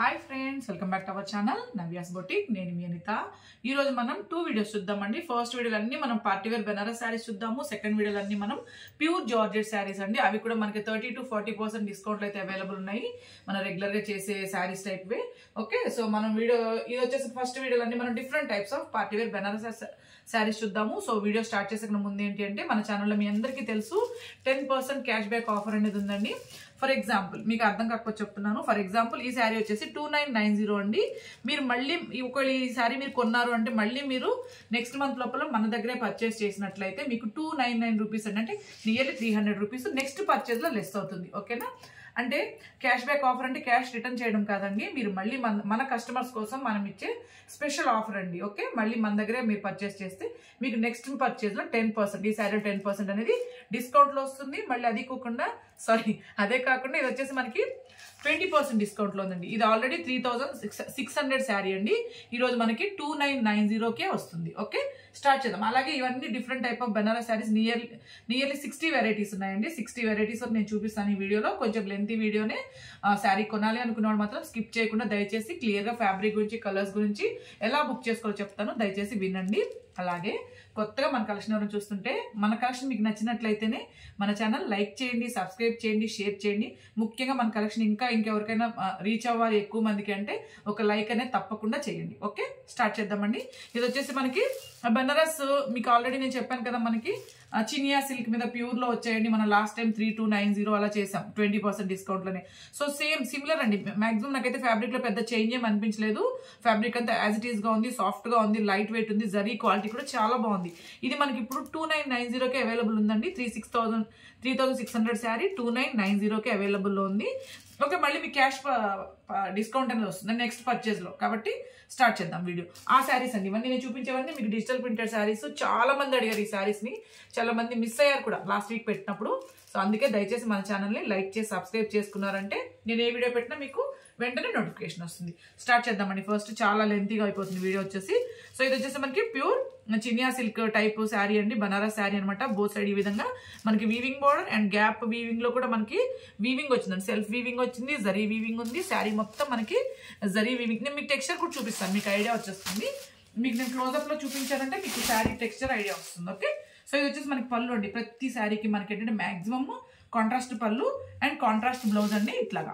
hi friends welcome back to our channel Navya's boutique నేను మీ అనిత ఈ రోజు మనం టూ వీడియోస్ చూద్దామండి ఫస్ట్ వీడియోలు అన్ని మనం పార్టీ వేర్ బెనారస్ శారీస్ చూద్దాము సెకండ్ వీడియోలు అన్ని మనం ప్యూర్ జార్జెట్ శారీస్ అండి అవి కూడా మనకి థర్టీ టు ఫార్టీ పర్సెంట్ డిస్కౌంట్లు అయితే అవైలబుల్ ఉన్నాయి మనం రెగ్యులర్ గా చేసే saris type way okay so మనం వీడియో ఇది వచ్చేసి ఫస్ట్ వీడియోలు అన్ని మనం different types of party wear Benaras saris చూద్దాము సో వీడియో స్టార్ట్ చేసే ముందు ఏంటి అంటే మన ఛానల్లో మీ అందరికీ తెలుసు ten percent cash back offer అనేది ఉందండి ఫర్ ఎగ్జాంపుల్ మీకు అర్థం కాకపోతే చెప్తున్నాను ఫర్ ఎగ్జాంపుల్ ఈ శారీ వచ్చేసి టూ నైన్ నైన్ జీరో అండి మీరు మళ్ళీ ఈ ఒకవేళ ఈ శారీ మీరు కొన్నారు అంటే మళ్ళీ మీరు నెక్స్ట్ మంత్ లోపల మన దగ్గరే పర్చేస్ చేసినట్లయితే మీకు టూ నైన్ నైన్ రూపీస్ అండి అంటే nearly three hundred rupees next పర్చేస్లో లెస్ అవుతుంది ఓకేనా అంటే క్యాష్ బ్యాక్ ఆఫర్ అంటే క్యాష్ రిటర్న్ చేయడం కాదండి మీరు మళ్ళీ మన మన కస్టమర్స్ కోసం మనం ఇచ్చే స్పెషల్ ఆఫర్ అండి ఓకే మళ్ళీ మన దగ్గరే మీరు పర్చేస్ చేస్తే మీకు నెక్స్ట్ పర్చేస్లో టెన్ పర్సెంట్ ఈ శారీ టెన్ పర్సెంట్ అనేది డిస్కౌంట్లో వస్తుంది మళ్ళీ అది కాకుండా సారీ అదే కాకుండా ఇది వచ్చేసి మనకి ట్వంటీ పర్సెంట్ డిస్కౌంట్లో ఉందండి ఇది already three thousand six six hundred sari అండి ఈరోజు మనకి టూ నైన్ నైన్ జీరోకే వస్తుంది ఓకే స్టార్ట్ చేద్దాం అలాగే ఇవన్నీ different type of Banaras saris nearly nearly sixty varieties ఉన్నాయండి సిక్స్టీ వెరైటీస్ నేను చూపిస్తాను ఈ వీడియోలో కొంచెం లెంతీ వీడియోనే శారీ కొనాలి అనుకున్న వాళ్ళు మాత్రం స్కిప్ చేయకుండా దయచేసి క్లియర్గా ఫ్యాబ్రిక్ గురించి కలర్స్ గురించి ఎలా బుక్ చేసుకోవాలో చెప్తాను దయచేసి వినండి అలాగే కొత్తగా మన కలెక్షన్ ఎవరైనా చూస్తుంటే మన కలెక్షన్ మీకు నచ్చినట్లయితేనే మన ఛానల్ లైక్ చేయండి సబ్స్క్రైబ్ చేయండి షేర్ చేయండి ముఖ్యంగా మన కలెక్షన్ ఇంకా ఇంకెవరికైనా రీచ్ అవ్వాలి ఎక్కువ మందికి అంటే ఒక లైక్ అనేది తప్పకుండా చేయండి ఓకే స్టార్ట్ చేద్దామండి ఇది వచ్చేసి మనకి బెనారస్ మీకు ఆల్రెడీ నేను చెప్పాను కదా మనకి చినియా సిల్క్ మీద ప్యూర్లో వచ్చాయండి మనం last time three two nine zero అలా చేసాం ట్వంటీ పర్సెంట్ డిస్కౌంట్లోనే సో సేమ్ సిమిలర్ అండి మాక్సిమం నాకైతే ఫ్యాబ్రిక్లో పెద్ద చేంజ్ ఏం అనిపించలేదు ఫ్యాబ్రిక్ అంతా యాజ్ ఇట్ ఈస్గా ఉంది సాఫ్ట్గా ఉంది లైట్ వెయిట్ ఉంది జరీ క్వాలిటీ కూడా చాలా బాగుంది ఇది మనకి ఇప్పుడు టూ నైన్ నైన్ జీరోకే అవైలబుల్ ఉందండి three six thousand three thousand six hundred sari two nine nine జీరోకే అవైలబుల్లో ఉంది ఓకే మళ్ళీ మీకు క్యాష్ డిస్కౌంట్ అనేది వస్తుంది నెక్స్ట్ పర్చేస్లో కాబట్టి స్టార్ట్ చేద్దాం వీడియో ఆ శారీస్ అండి ఇవన్నీ నేను చూపించేవన్నీ మీకు డిజిటల్ ప్రింటెడ్ శారీస్ చాలా మంది అడిగారు ఈ శారీస్ని చాలా మంది మిస్ అయ్యారు కూడా లాస్ట్ వీక్ పెట్టినప్పుడు సో అందుకే దయచేసి మన ఛానల్ని లైక్ చేసి సబ్స్క్రైబ్ చేసుకున్నారంటే నేను ఏ వీడియో పెట్టినా మీకు వెంటనే నోటిఫికేషన్ వస్తుంది స్టార్ట్ చేద్దామండి ఫస్ట్ చాలా లెంతీగా అయిపోతుంది వీడియో వచ్చేసి సో ఇది వచ్చేసి మనకి ప్యూర్ చినియా సిల్క్ టైప్ శారీ అండి బనారస్ శారీ అనమాట బోత్ సైడ్ ఈ విధంగా మనకి weaving border and gap weaving లో కూడా మనకి వీవింగ్ వచ్చిందండి సెల్ఫ్ వీవింగ్ వచ్చింది జరీ వీవింగ్ ఉంది శారీ మొత్తం మనకి జరీ వీవింగ్ నేను మీకు టెక్స్చర్ కూడా చూపిస్తాను మీకు ఐడియా వచ్చేస్తుంది మీకు నేను క్లోజప్ లో చూపించానంటే మీకు శారీ టెక్స్చర్ ఐడియా వస్తుంది ఓకే సో ఇది వచ్చేసి మనకి పళ్ళు అండి ప్రతి శారీకి మనకి ఏంటంటే మాక్సిమమ్ కాంట్రాస్ట్ పళ్ళు అండ్ కాంట్రాస్ట్ బ్లౌజ్ అండి ఇట్లాగా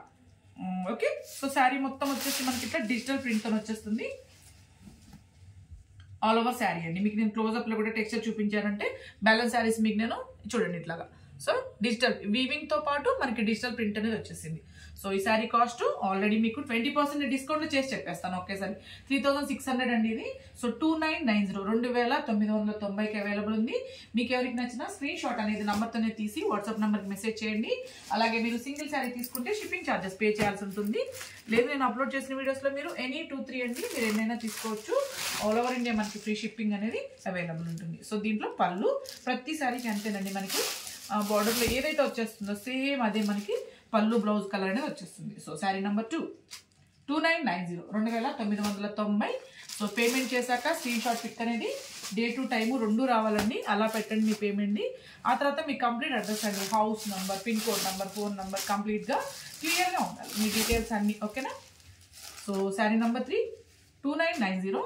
ఓకే సో శారీ మొత్తం వచ్చేసి మనకి ఇట్లా డిజిటల్ ప్రింట్తో వచ్చేస్తుంది ఆల్ ఓవర్ శారీ అండి మీకు నేను క్లోజప్లో కూడా టెక్స్చర్ చూపించానంటే బ్యాలెన్స్ శారీస్ మీకు నేను చూడండి ఇట్లాగా సో డిజిటల్ వీవింగ్తో పాటు మనకి డిజిటల్ ప్రింట్ అనేది వచ్చేసింది సో ఈ శారీ కాస్ట్ ఆల్రెడీ మీకు ట్వంటీ పర్సెంట్ డిస్కౌంట్లో చేసి చెప్పేస్తాను ఒకేసారి త్రీ థౌసండ్ సిక్స్ హండ్రెడ్ అండి ఇది so two nine nine zero రెండు వేల తొమ్మిది వందల తొంభైకి అవైలబుల్ ఉంది మీకు ఎవరికి నచ్చిన స్క్రీన్ షాట్ అనేది నెంబర్తోనే తీసి వాట్సాప్ నెంబర్కి మెసేజ్ చేయండి అలాగే మీరు సింగిల్ శారీ తీసుకుంటే షిప్పింగ్ ఛార్జెస్ పే చేయాల్సి ఉంటుంది లేదు నేను అప్లోడ్ చేసిన వీడియోస్లో మీరు ఎనీ టూ త్రీ అండి మీరు ఎన్నైనా తీసుకోవచ్చు ఆల్ ఓవర్ ఇండియా మనకి ఫ్రీ షిప్పింగ్ అనేది అవైలబుల్ ఉంటుంది సో దీంట్లో పళ్ళు ప్రతి శారీకి అంతేనండి మనకి బార్డర్లో ఏదైతే వచ్చేస్తుందో సేమ్ అదే మనకి పళ్ళు బ్లౌజ్ కలర్ అనేది వచ్చేస్తుంది so sari number two two nine nine zero రెండు వేల తొమ్మిది వందల తొంభై సో పేమెంట్ చేశాక స్క్రీన్ షాట్ పిక్ అనేది డే టు టైము రెండు రావాలండి అలా పెట్టండి మీ పేమెంట్ని ఆ తర్వాత మీ కంప్లీట్ అడ్రస్ అండి house number pin code number phone number కంప్లీట్గా క్లియర్గా ఉండాలి మీ డీటెయిల్స్ అన్నీ ఓకేనా so sari number three two nine nine zero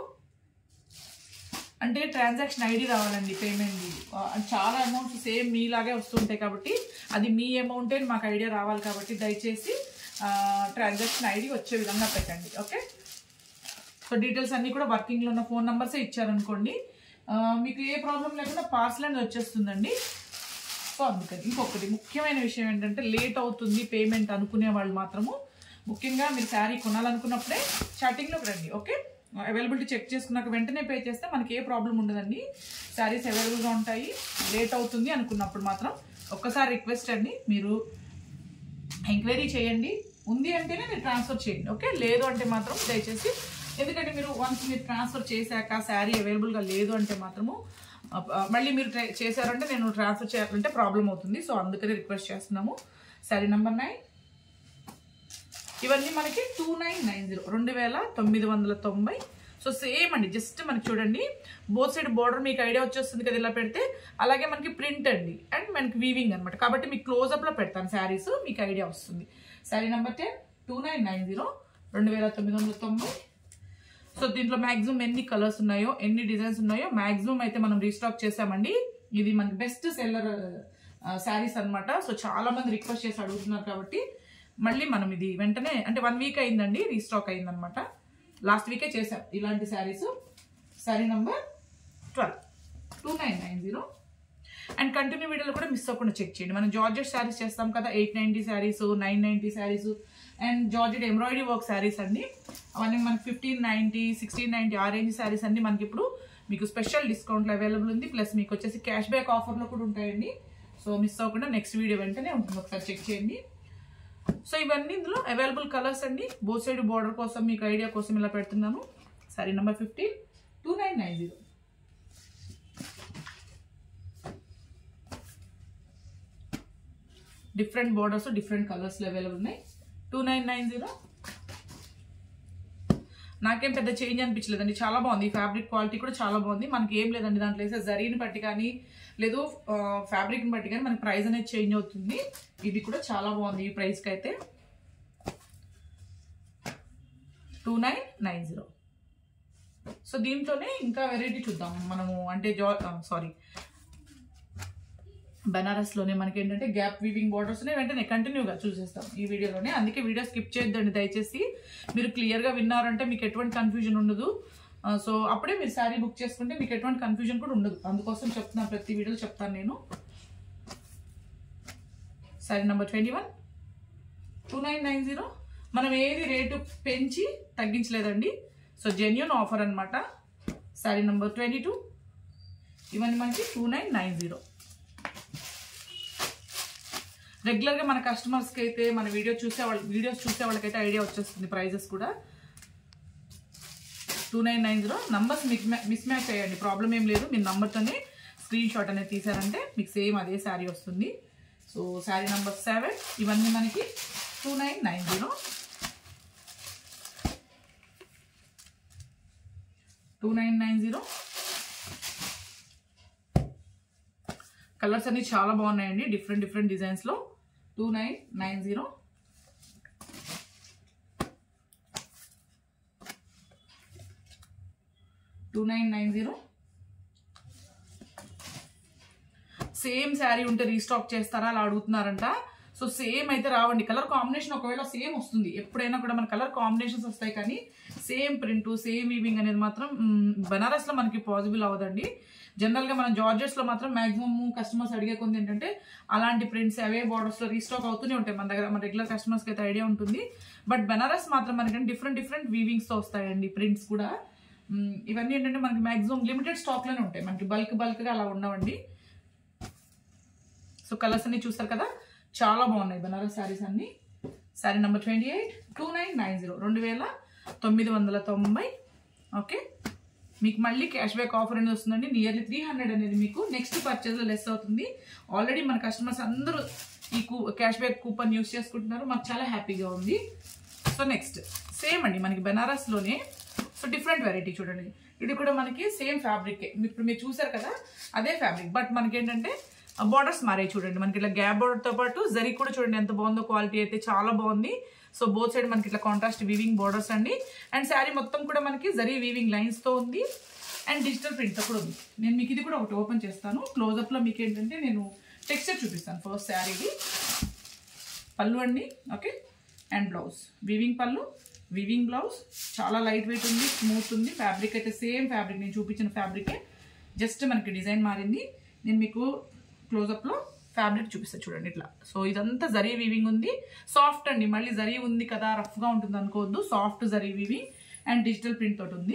అంటే ట్రాన్సాక్షన్ ఐడి రావాలండి పేమెంట్ చాలా అమౌంట్స్ సేమ్ మీలాగే వస్తుంటాయి కాబట్టి అది మీ అమౌంటే మాకు ఐడియా రావాలి కాబట్టి దయచేసి ట్రాన్సాక్షన్ ఐడి వచ్చే విధంగా పెట్టండి ఓకే సో డీటెయిల్స్ అన్నీ కూడా వర్కింగ్లో ఉన్న ఫోన్ నెంబర్సే ఇచ్చారనుకోండి మీకు ఏ ప్రాబ్లం లేకుండా పార్సల్ అనేది వచ్చేస్తుందండి సో అందుకని ఇంకొకటి ముఖ్యమైన విషయం ఏంటంటే లేట్ అవుతుంది పేమెంట్ అనుకునే వాళ్ళు మాత్రము ముఖ్యంగా మీరు శారీ కొనాలనుకున్నప్పుడే చాటింగ్లోకి రండి ఓకే అవైలబిలిటీ చెక్ చేసుకున్నాక వెంటనే పే చేస్తే మనకి ఏ ప్రాబ్లం ఉండదండి శారీస్ అవైలబుల్గా ఉంటాయి లేట్ అవుతుంది అనుకున్నప్పుడు మాత్రం ఒక్కసారి రిక్వెస్ట్ అండి మీరు ఎంక్వైరీ చేయండి ఉంది అంటేనే మీరు ట్రాన్స్ఫర్ చేయండి ఓకే లేదు అంటే మాత్రం దయచేసి ఎందుకంటే మీరు వన్స్ మీరు ట్రాన్స్ఫర్ చేశాక శారీ అవైలబుల్గా లేదు అంటే మాత్రము మళ్ళీ మీరు చేశారంటే నేను ట్రాన్స్ఫర్ చేయాలంటే ప్రాబ్లం అవుతుంది సో అందుకని రిక్వెస్ట్ చేస్తున్నాము శారీ నెంబర్ నైన్ ఇవన్నీ మనకి టూ నైన్ నైన్ జీరో రెండు వేల తొమ్మిది వందల తొంభై సో సేమ్ అండి జస్ట్ మనకి చూడండి బోత్ సైడ్ బోర్డర్ మీకు ఐడియా వచ్చేస్తుంది కదా ఇలా పెడితే అలాగే మనకి ప్రింట్ అండి అండ్ మనకి వీవింగ్ అనమాట కాబట్టి మీకు క్లోజప్లో పెడతాను శారీస్ మీకు ఐడియా వస్తుంది sari number ten two nine nine zero రెండు వేల తొమ్మిది వందల తొంభై సో దీంట్లో మాక్సిమం ఎన్ని కలర్స్ ఉన్నాయో ఎన్ని డిజైన్స్ ఉన్నాయో మాక్సిమం అయితే మనం రీస్టాక్ చేసామండి ఇది మనకి బెస్ట్ సెల్లర్ శారీస్ అన్నమాట సో చాలా మంది రిక్వెస్ట్ చేసి అడుగుతున్నారు కాబట్టి మళ్ళీ మనం ఇది వెంటనే అంటే వన్ వీక్ అయిందండి రీస్టాక్ అయిందనమాట లాస్ట్ వీకే చేసాం ఇలాంటి saris sari number twelve two nine nine zero and continue వీడియోలో కూడా మిస్ అవ్వకుండా చెక్ చేయండి మనం జార్జెట్ శారీస్ చేస్తాం కదా eight ninety saris nine ninety saris and georgette embroidery work saris అండి అవన్నీ మనకి ఫిఫ్టీన్ నైంటీ సిక్స్టీన్ నైంటీ ఆ రేంజ్ శారీస్ అన్ని మనకి ఇప్పుడు మీకు స్పెషల్ డిస్కౌంట్లో అవైలబుల్ ఉంది ప్లస్ మీకు వచ్చేసి క్యాష్ బ్యాక్ ఆఫర్లో కూడా ఉంటాయండి సో మిస్ అవ్వకుండా నెక్స్ట్ వీడియో వెంటనే ఉంటుంది ఒకసారి చెక్ చేయండి సో ఇవన్నీ ఇందులో అవైలబుల్ కలర్స్ అండి బోత్ సైడ్ బార్డర్ కోసం మీకు ఐడియా కోసం ఇలా పెడుతున్నాను sari number fifteen two nine nine zero different borders different కలర్స్లో అవైలబుల్ ఉన్నాయి టూ నైన్ నైన్ జీరో నాకేం పెద్ద చేంజ్ అనిపించలేదండి చాలా బాగుంది ఈ ఫ్యాబ్రిక్ క్వాలిటీ కూడా చాలా బాగుంది మనకి ఏం లేదండి దాంట్లో వేసే జరీని బట్టి కానీ లేదు ఫ్యాబ్రిక్ని బట్టి కానీ మనకి ప్రైస్ అనేది చేంజ్ అవుతుంది ఇది కూడా చాలా బాగుంది ఈ ప్రైస్కి అయితే two nine nine zero so దీంట్లోనే ఇంకా వెరైటీ చూద్దాం మనము అంటే జా సారీ బనారస్లోనే మనకి ఏంటంటే గ్యాప్ వీవింగ్ బార్డర్స్ వెంటనే కంటిన్యూగా చూసేస్తాం ఈ వీడియోలోనే అందుకే వీడియో స్కిప్ చేయొద్దండి దయచేసి మీరు క్లియర్గా విన్నారంటే మీకు ఎటువంటి కన్ఫ్యూజన్ ఉండదు సో అప్పుడే మీరు శారీ బుక్ చేసుకుంటే మీకు ఎటువంటి కన్ఫ్యూజన్ కూడా ఉండదు అందుకోసం చెప్తున్నాను ప్రతి వీడియోలో చెప్తాను నేను sari number twenty one two nine nine zero మనం ఏది రేటు పెంచి తగ్గించలేదండి సో జెన్యున్ ఆఫర్ అనమాట శారీ నెంబర్ ట్వంటీ టూ ఇవన్నీ మనకి టూ నైన్ నైన్ జీరో రెగ్యులర్గా మన కస్టమర్స్కి అయితే మన వీడియో చూసే వాళ్ళ వీడియోస్ చూసే వాళ్ళకైతే ఐడియా వచ్చేస్తుంది ప్రైజెస్ కూడా two nine nine zero numbers miss mismatch అయ్యండి ప్రాబ్లం ఏం లేదు మీరు నంబర్తోనే స్క్రీన్ షాట్ అనేది తీసారంటే మీకు సేమ్ అదే శారీ వస్తుంది సో శారీ నెంబర్ సెవెన్ ఇవన్నీ మనకి two nine nine zero two nine nine zero colours అన్ని చాలా బాగున్నాయండి డిఫరెంట్ డిఫరెంట్ డిజైన్స్లో two nine nine zero two nine nine zero same sari ఉంటే రీస్టాక్ చేస్తారా అలా అడుగుతున్నారంట సో సేమ్ అయితే రావండి కలర్ కాంబినేషన్ ఒకవేళ సేమ్ వస్తుంది ఎప్పుడైనా కూడా మన కలర్ కాంబినేషన్స్ వస్తాయి కానీ సేమ్ ప్రింట్ సేమ్ వీవింగ్ అనేది మాత్రం మ్, బనారస్లో మనకి పాసిబుల్ అవ్వదండి జనరల్గా మనం జార్జెస్లో మాత్రం మాక్సిమం కస్టమర్స్ అడిగే కొంది ఏంటంటే అలాంటి ప్రింట్స్ అవే బార్డర్స్లో రీస్టాక్ అవుతూనే ఉంటాయి మన దగ్గర మన రెగ్యులర్ కస్టమర్స్కి అయితే ఐడియా ఉంటుంది బట్ బనారస్ మాత్రం మనకి డిఫరెంట్ డిఫరెంట్ వీవింగ్స్తో వస్తాయండి ప్రింట్స్ కూడా మ్, ఇవన్నీ ఏంటంటే మనకి మాక్సిమం లిమిటెడ్ స్టాక్లోనే ఉంటాయి మనకి బల్క్ బల్క్గా అలా ఉండవండి సో కలర్స్ అన్ని చూస్తారు కదా చాలా బాగున్నాయి బనారస్ శారీస్ అన్ని sari number twenty eight two nine nine zero రెండు వేల తొమ్మిది వందల తొంభై ఓకే మీకు మళ్ళీ క్యాష్ బ్యాక్ ఆఫర్ అనేది వస్తుందండి నియర్లీ త్రీ హండ్రెడ్ అనేది మీకు నెక్స్ట్ పర్చేస్లో లెస్ అవుతుంది ఆల్రెడీ మన కస్టమర్స్ అందరూ ఈ కూ క్యాష్ బ్యాక్ కూపన్ యూస్ చేసుకుంటున్నారు మాకు చాలా హ్యాపీగా ఉంది సో నెక్స్ట్ సేమ్ అండి మనకి బనారస్లోనే సో డిఫరెంట్ వెరైటీ చూడండి ఇది కూడా మనకి సేమ్ ఫ్యాబ్రిక్ ఇప్పుడు మీరు చూసారు కదా అదే ఫ్యాబ్రిక్ బట్ మనకి ఏంటంటే బార్డర్స్ మారాయి చూడండి మనకి ఇట్లా గ్యాప్ బార్డర్తో పాటు జరీ కూడా చూడండి ఎంత బాగుందో క్వాలిటీ అయితే చాలా బాగుంది సో బోత్ సైడ్ మనకి ఇట్లా కాంట్రాస్ట్ వీవింగ్ బార్డర్స్ అండి అండ్ శారీ మొత్తం కూడా మనకి జరీ వీవింగ్ లైన్స్తో ఉంది అండ్ డిజిటల్ ప్రింట్తో కూడా ఉంది నేను మీకు ఇది కూడా ఒకటి ఓపెన్ చేస్తాను క్లోజప్లో మీకు ఏంటంటే నేను టెక్స్చర్ చూపిస్తాను ఫస్ట్ శారీది పళ్ళు అండి ఓకే అండ్ బ్లౌజ్ వీవింగ్ పళ్ళు వీవింగ్ బ్లౌజ్ చాలా లైట్ వెయిట్ ఉంది స్మూత్ ఉంది ఫ్యాబ్రిక్ అయితే సేమ్ ఫ్యాబ్రిక్ నేను చూపించిన ఫ్యాబ్రికే జస్ట్ మనకి డిజైన్ మారింది నేను మీకు క్లోజప్లో ఫ్యాబ్రిక్ చూపిస్తాను చూడండి ఇట్లా సో ఇదంతా జరీ వీవింగ్ ఉంది సాఫ్ట్ అండి మళ్ళీ జరీ ఉంది కదా రఫ్గా ఉంటుంది అనుకోవద్దు soft zari weaving and digital print తోటి ఉంది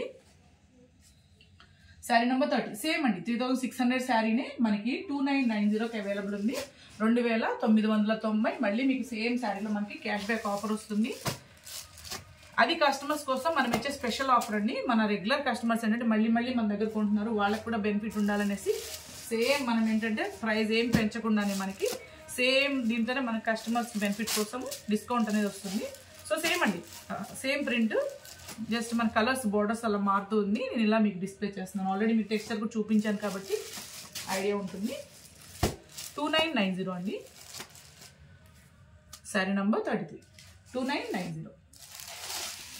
శారీ నెంబర్ థర్టీ సేమ్ అండి త్రీ థౌసండ్ సిక్స్ హండ్రెడ్ శారీనే మనకి టూ నైన్ నైన్ జీరోకి అవైలబుల్ ఉంది రెండు వేల తొమ్మిది వందల తొంభై మళ్ళీ మీకు సేమ్ శారీలో మనకి క్యాష్ బ్యాక్ ఆఫర్ వస్తుంది అది కస్టమర్స్ కోసం మనం ఇచ్చే స్పెషల్ ఆఫర్ అండి మన రెగ్యులర్ కస్టమర్స్ ఏంటంటే మళ్ళీ మళ్ళీ మన దగ్గర కొంటున్నారు వాళ్ళకి కూడా బెనిఫిట్ ఉండాలనేసి సేమ్ మనం ఏంటంటే ప్రైస్ ఏం పెంచకుండానే మనకి సేమ్ దీంతోనే మన కస్టమర్స్ బెనిఫిట్ కోసం డిస్కౌంట్ అనేది వస్తుంది సో సేమ్ అండి సేమ్ ప్రింట్ జస్ట్ మన కలర్స్ బోర్డర్స్ అలా మారుతూ ఉంది నేను ఇలా మీకు డిస్ప్లే చేస్తున్నాను ఆల్రెడీ మీకు టెక్స్చర్ కూడా చూపించాను కాబట్టి ఐడియా ఉంటుంది టూ నైన్ నైన్ జీరో అండి sari number thirty three two nine nine zero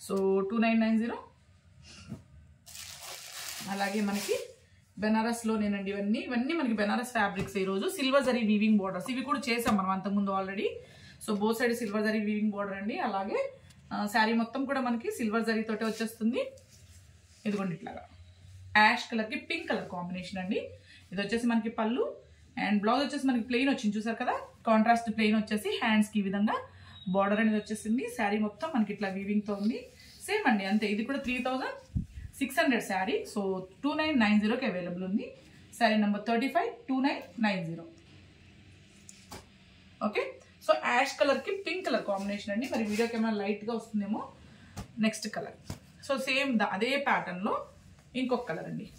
so two nine nine zero అలాగే మనకి బెనారస్లో నేనండి ఇవన్నీ ఇవన్నీ మనకి బెనారస్ ఫ్యాబ్రిక్స్ ఈరోజు సిల్వర్ జరీ వీవింగ్ బోర్డర్స్ ఇవి కూడా చేసాం మనం అంతకుముందు already so both side silver zari weaving border అండి అలాగే శారీ మొత్తం కూడా మనకి సిల్వర్ జరీ తోటే వచ్చేస్తుంది ఇదిగోండి ఇట్లాగా యాష్ కలర్కి పింక్ కలర్ కాంబినేషన్ అండి ఇది వచ్చేసి మనకి పళ్ళు అండ్ బ్లౌజ్ వచ్చేసి మనకి ప్లెయిన్ వచ్చింది చూసారు కదా కాంట్రాస్ట్ ప్లెయిన్ వచ్చేసి హ్యాండ్స్కి ఈ విధంగా బార్డర్ అనేది వచ్చేసింది శారీ మొత్తం మనకి ఇట్లా వీవింగ్తో ఉంది సేమ్ అండి అంతే ఇది కూడా three thousand six hundred sari so two nine nine జీరోకి అవైలబుల్ ఉంది sari number thirty five two nine nine zero okay so ash కలర్కి పింక్ కలర్ కాంబినేషన్ అండి మరి వీడియోకి ఏమైనా లైట్గా వస్తుందేమో నెక్స్ట్ కలర్ సో సేమ్ అదే ప్యాటర్న్లో ఇంకొక కలర్ అండి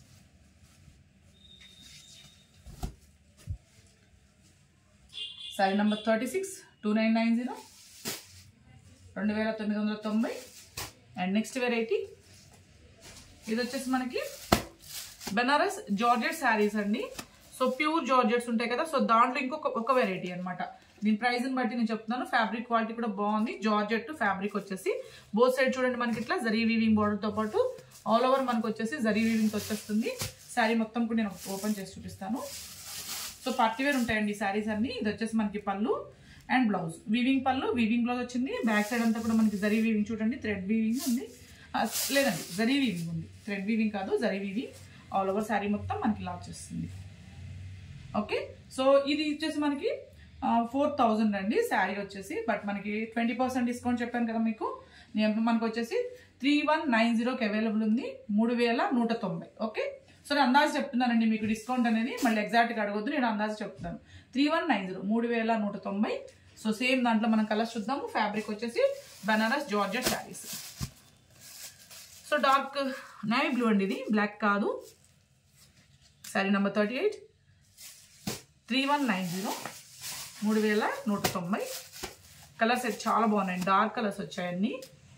sari number thirty six two nine nine zero రెండు వేల తొమ్మిది వందల తొంభై అండ్ నెక్స్ట్ వెరైటీ ఇది వచ్చేసి మనకి బెనారస్ జార్జెట్ శారీస్ అండి సో ప్యూర్ జార్జెట్స్ ఉంటాయి కదా సో దాంట్లో ఇంకొక ఒక వెరైటీ అనమాట దీని ప్రైస్ని బట్టి నేను చెప్తున్నాను ఫ్యాబ్రిక్ క్వాలిటీ కూడా బాగుంది జార్జెట్ ఫ్యాబ్రిక్ వచ్చేసి బోత్ సైడ్ చూడండి మనకి ఇట్లా జరీ వీవింగ్ బోర్డర్తో పాటు ఆల్ ఓవర్ మనకు వచ్చేసి జరీ వీవింగ్ వచ్చేస్తుంది శారీ మొత్తం కూడా నేను ఓపెన్ చేసి చూపిస్తాను సో పార్టీ వేర్ ఉంటాయండి ఈ శారీస్ అన్ని ఇది వచ్చేసి మనకి పళ్ళు అండ్ బ్లౌజ్ వీవింగ్ పళ్ళు వీవింగ్ బ్లౌజ్ వచ్చింది బ్యాక్ సైడ్ అంతా కూడా మనకి జరీ వీవింగ్ చూడండి థ్రెడ్ వీవింగ్ ఉంది ఆ, లేదండి జరీ వీవింగ్ ఉంది థ్రెడ్ వీవింగ్ కాదు zari weaving all over sari మొత్తం మనకి ఇలా వచ్చేస్తుంది ఓకే సో ఇది వచ్చేసి మనకి ఫోర్ థౌజండ్ అండి శారీ వచ్చేసి బట్ మనకి ట్వంటీ పర్సెంట్ డిస్కౌంట్ చెప్పాను కదా మీకు నేను మనకు వచ్చేసి త్రీ వన్ నైన్ జీరోకి అవైలబుల్ ఉంది మూడు వేల నూట తొంభై ఓకే సో నేను అందాజు చెప్తున్నానండి మీకు డిస్కౌంట్ అనేది మళ్ళీ ఎగ్జాక్ట్గా అడగొద్దు నేను అందాజు చెప్తున్నాను త్రీ వన్ నైన్ జీరో మూడు వేల నూట తొంభై సో సేమ్ దాంట్లో మనం కలర్స్ చూద్దాము ఫ్యాబ్రిక్ వచ్చేసి Banaras georgette saris so dark navy blue అండి ఇది బ్లాక్ కాదు sari number thirty eight three one nine zero మూడు వేల నూట తొంభై కలర్స్ అయితే చాలా బాగున్నాయి డార్క్ కలర్స్ వచ్చాయన్నీ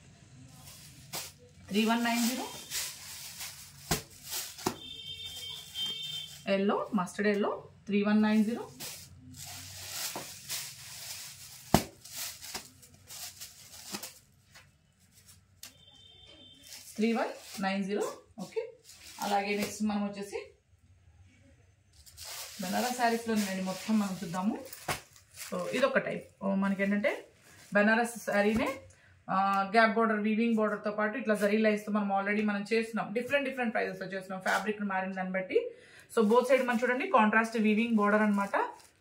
three one nine zero yellow mustard yellow three one nine zero three one nine zero okay అలాగే నెక్స్ట్ మనం వచ్చేసి బనారస్ శారీస్లో నేను మొత్తం మనం చూద్దాము సో ఇదొక టైప్ మనకి ఏంటంటే బనారస్ శారీనే గ్యాప్ బోర్డర్ వీవింగ్ బోర్డర్తో పాటు ఇట్లా జరీ లైన్స్తో మనం ఆల్రెడీ మనం చేస్తున్నాం డిఫరెంట్ డిఫరెంట్ ప్రైజెస్లో చేస్తున్నాం ఫ్యాబ్రిక్ మారిన దాన్ని బట్టి సో బోత్ సైడ్ మనం చూడండి కాంట్రాస్ట్ వీవింగ్ బోర్డర్ అన్నమాట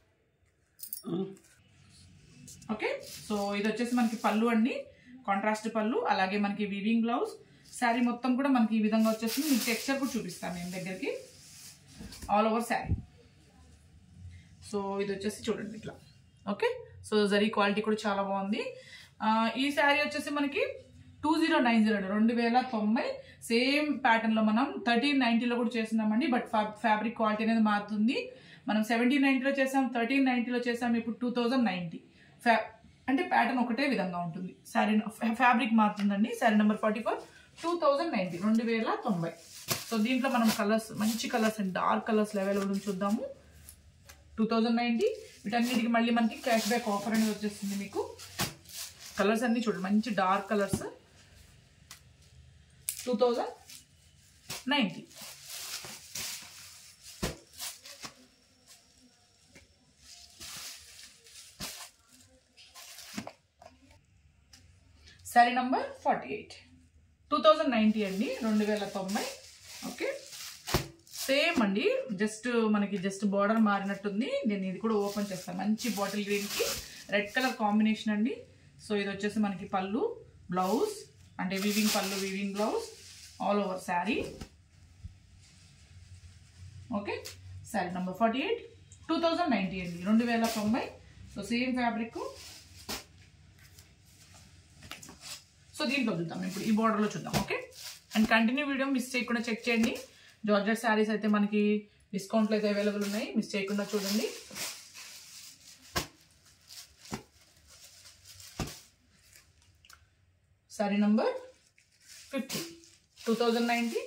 ఓకే సో ఇది వచ్చేసి మనకి పళ్ళు అండి కాంట్రాస్ట్ పళ్ళు అలాగే మనకి వీవింగ్ బ్లౌజ్ శారీ మొత్తం కూడా మనకి ఈ విధంగా వచ్చేసింది మీకు టెక్స్చర్ కూడా చూపిస్తాను నేను దగ్గరికి ఆల్ ఓవర్ శారీ సో ఇది వచ్చేసి చూడండి ఇట్లా ఓకే సో జరీ క్వాలిటీ కూడా చాలా బాగుంది ఆ, ఈ శారీ వచ్చేసి మనకి టూ జీరో నైన్ జీరో రెండు వేల తొంభై సేమ్ ప్యాటర్న్లో మనం థర్టీన్ నైంటీలో కూడా చేస్తున్నామండి బట్ ఫ్యాబ్రిక్ క్వాలిటీ అనేది మారుతుంది మనం సెవెంటీన్ నైంటీలో చేసాం థర్టీన్ నైంటీలో చేసాం ఇప్పుడు టూ థౌజండ్ నైంటీ ఫ్యా అంటే ప్యాటర్న్ ఒకటే విధంగా ఉంటుంది శారీ ఫ్యాబ్రిక్ మారుతుందండి sari number forty four two thousand ninety రెండు వేల తొంభై సో దీంట్లో మనం కలర్స్ మంచి colours and dark colours available ఉంది చూద్దాము టూ థౌజండ్ నైంటీ వీటన్నిటికి మళ్ళీ మనకి క్యాష్ బ్యాక్ ఆఫర్ అనేది వచ్చేస్తుంది మీకు కలర్స్ అన్ని చూడండి మంచి dark colours two thousand ninety sari number forty eight two thousand ninety అండి రెండు వేల తొంభై ఓకే సేమ్ అండి జస్ట్ మనకి జస్ట్ బార్డర్ మారినట్టుంది నేను ఇది కూడా ఓపెన్ చేస్తాను మంచి బాటిల్ గ్రీన్కి రెడ్ కలర్ కాంబినేషన్ అండి సో ఇది వచ్చేసి మనకి పళ్ళు బ్లౌజ్ అంటే వీవింగ్ పళ్ళు weaving blouse all over sari okay sari number forty eight two thousand ninety అండి రెండు వేల తొంభై సో సేమ్ ఫ్యాబ్రిక్ సో దీంట్లో చూద్దాం ఇప్పుడు ఈ బార్డర్లో చూద్దాం okay and continue video miss చేయకుండా చెక్ చేయండి జార్జెట్ శారీస్ అయితే మనకి డిస్కౌంట్లు అయితే అవైలబుల్ ఉన్నాయి మిస్ చేయకుండా చూడండి sari number fifty two thousand ninety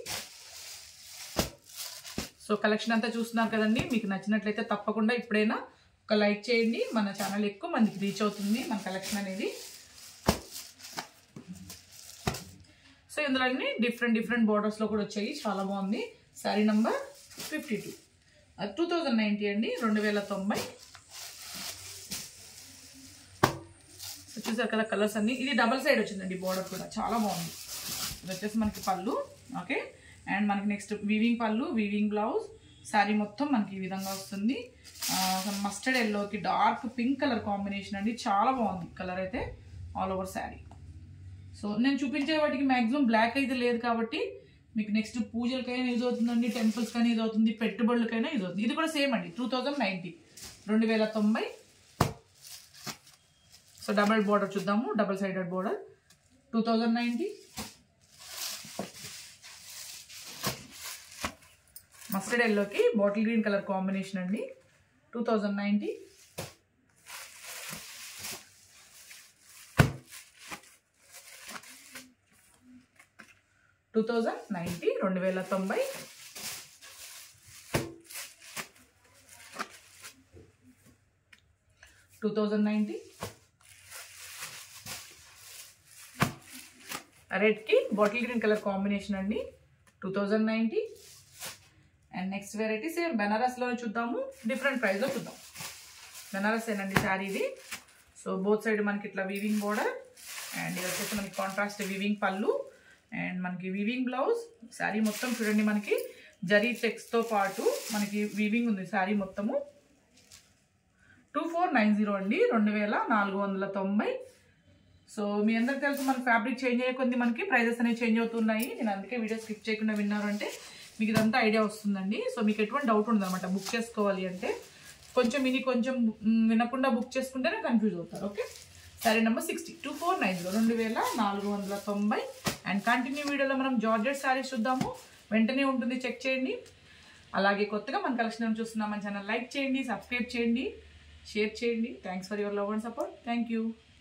so collection అంతా చూస్తున్నారు కదండి మీకు నచ్చినట్లయితే తప్పకుండా ఇప్పుడైనా ఒక లైక్ చేయండి మన ఛానల్ ఎక్కువ మందికి రీచ్ అవుతుంది మన కలెక్షన్ అనేది సో ఇందులో అన్ని డిఫరెంట్ డిఫరెంట్ బోర్డర్స్లో కూడా వచ్చాయి చాలా బాగుంది sari number fifty two two thousand ninety అండి రెండు వేల తొంభై సో చూసారు కదా కలర్స్ అన్ని ఇది డబల్ సైడ్ వచ్చిందండి బోర్డర్ కూడా చాలా బాగుంది ఇది వచ్చేసి మనకి పళ్ళు ఓకే అండ్ మనకి నెక్స్ట్ వీవింగ్ పళ్ళు వీవింగ్ బ్లౌజ్ శారీ మొత్తం మనకి ఈ విధంగా వస్తుంది మస్టర్డ్ ఎల్లోకి డార్క్ పింక్ కలర్ కాంబినేషన్ అండి చాలా బాగుంది కలర్ అయితే ఆల్ ఓవర్ శారీ సో నేను చూపించే వాటికి మ్యాక్సిమం బ్లాక్ అయితే లేదు కాబట్టి మీకు నెక్స్ట్ పూజలకైనా యూజ్ అవుతుందండి టెంపుల్స్కైనా యూజ్ అవుతుంది పెట్టుబడులకైనా యూజ్ అవుతుంది ఇది కూడా సేమ్ అండి టూ థౌజండ్ నైంటీ రెండు వేల తొంభై సో డబల్ బోర్డర్ చూద్దాము double sided border two thousand ninety mustard ఎల్లోకి బాటిల్ గ్రీన్ కలర్ కాంబినేషన్ అండి two thousand ninety two thousand ninety రెండు వేల తొంభై టూ థౌజండ్ నైంటీ రెడ్కి బాటిల్ గ్రీన్ కలర్ కాంబినేషన్ అండి two thousand ninety and next variety same బెనారస్లోనే చూద్దాము different ప్రైస్లో చూద్దాం బెనారస్ ఏనండి శారీ ఇది సో బోత్ సైడ్ మనకి ఇట్లా వీవింగ్ బోర్డర్ అండ్ ఇది వచ్చేసి మనకి కాంట్రాస్ట్ వీవింగ్ పళ్ళు అండ్ మనకి వీవింగ్ బ్లౌజ్ శారీ మొత్తం చూడండి మనకి జరీ చెక్స్తో పాటు మనకి వీవింగ్ ఉంది శారీ మొత్తము టూ ఫోర్ నైన్ జీరో అండి రెండు వేల నాలుగు వందల తొంభై సో మీ అందరికి తెలుసు మన ఫ్యాబ్రిక్ చేంజ్ అయ్యే కొద్ది మనకి ప్రైజెస్ అనేవి చేంజ్ అవుతున్నాయి నేను అందుకే వీడియో స్కిప్ చేయకుండా విన్నారు అంటే మీకు ఇదంతా ఐడియా వస్తుందండి సో మీకు ఎటువంటి డౌట్ ఉండదు అనమాట బుక్ చేసుకోవాలి అంటే కొంచెం ఇది కొంచెం మ్, వినకుండా బుక్ చేసుకుంటేనే కన్ఫ్యూజ్ అవుతారు ఓకే సరే number sixty two four nine zero రెండు వేల నాలుగు వందల తొంభై అండ్ కంటిన్యూ వీడియోలో మనం జార్జెట్ శారీస్ చూద్దాము వెంటనే ఉంటుంది చెక్ చేయండి అలాగే కొత్తగా మన కలెక్షన్ చూస్తున్నాం మన ఛానల్ లైక్ చేయండి సబ్స్క్రైబ్ చేయండి షేర్ చేయండి thanks for your love and support thank you